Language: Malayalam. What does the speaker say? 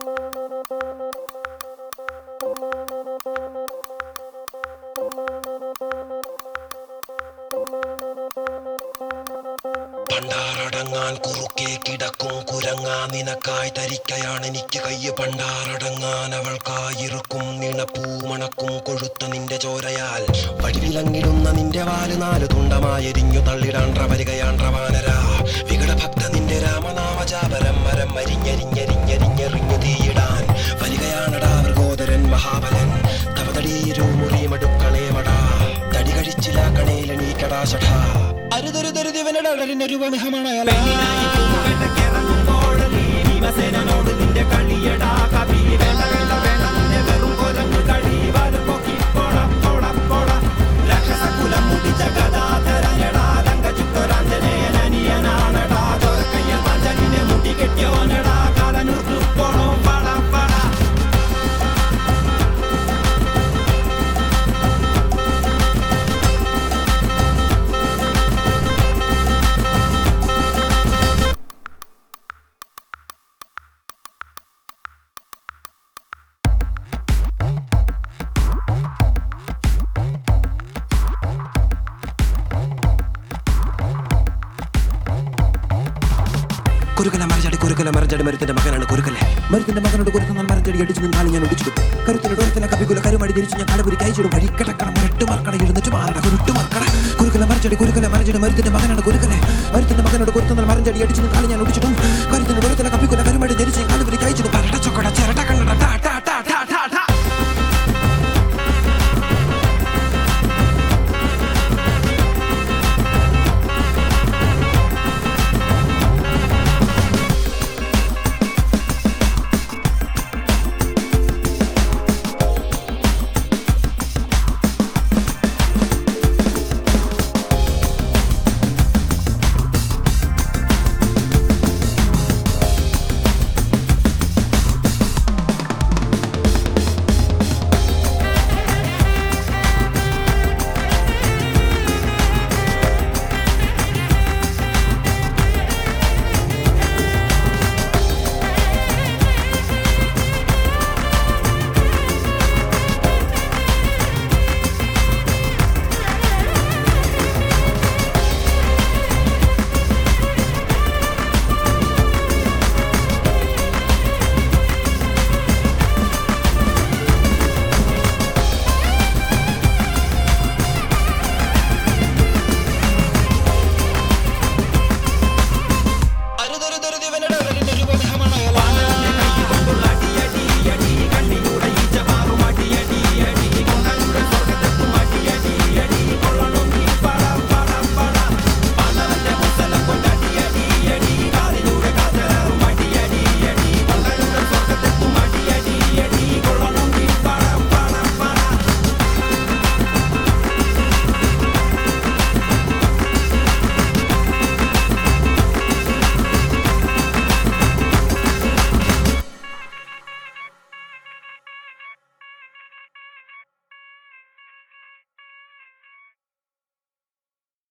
പണ്ടാറടങ്ങാൻ കുറുക്കെ കിടക്കും കുരങ്ങാ നിനക്കായി തരിക്കയാണ് എനിക്ക് കയ്യ് പണ്ടാറടങ്ങാൻ അവൾക്കായിരിക്കും നിണപ്പൂ മണക്കും കൊഴുത്ത നിന്റെ ചോരയാൽ വടിവിലങ്ങിടുന്ന നിന്റെ വാല് നാല് തുണ്ടമായെരിഞ്ഞു തള്ളിടാൻ വരികയാൻ വാനര വികടഭക്ത നിന്റെ രാമനാമജാപരം മരം മരിഞ്ഞരിഞ്ഞരിഞ്ഞരിഞ്ഞെറിഞ്ഞു തീയിടാൻ വരികയാണടാ മൃഗോദരൻ മഹാബലൻ തവതടീരു മുറിമടുക്കളേമടാ തടി കഴിച്ചില്ല കണയിലെണീക്കടാ ചടാ അരുതരുതരുതിവനടലിന്റെ രൂപമിഹമാണ് ഭീമസേനോട് നിന്റെ കളിയടാ കവി വേണ്ട വേണ്ട വേണ്ട നിന്റെ വെറും കൊലങ്ങു കളി വാലും പൊക്കി പോട പോട പോട രാക്ഷസകുലം മുടിച്ച ഗദാധരനടാ ലങ്കചുക്തരാഞ്ജനേയനനിയനാണടാ ചോരക്കയ്യ പാഞ്ചലിനെ മുടി കെട്ടിയോനടാ കാലനൂർന്നു പോണോ പട പട കുരുക്കല മരച്ചടി കുരുക്കല മരച്ചടി മരുത്തിന്റെ മകനാണ് കുരുക്കലെ മരുത്തിന്റെ മകനോട് കുരുക്കുന്ന മരച്ചടി അടിച്ചു നിന്നാലും ഞാൻ ഒടിച്ചു കരുത്തിന്റെ ഡോരത്തിലെ കപികുല കരുമടി തിരിച്ചു ഞാൻ കടപുരി കൈച്ചിടും വഴിക്കടക്കണം മരട്ട് മർക്കട ഇരുന്നിട്ട് മാറട കുരുട്ട് മർക്കട കുരുക്കല മരച്ചടി കുരുക്കല മരച്ചടി മരുത്തിന്റെ മകനാണ് കുരുക്കലെ മരുത്തിന്റെ മകനോട് കുരുത്തുന്ന മരച്ചടി അടിച്ചു നിന്നാലും ഞാൻ ഒടിച്ചിടും കരുത്തിന്റെ ഡോരത്തിലെ കപികുല കരുമടി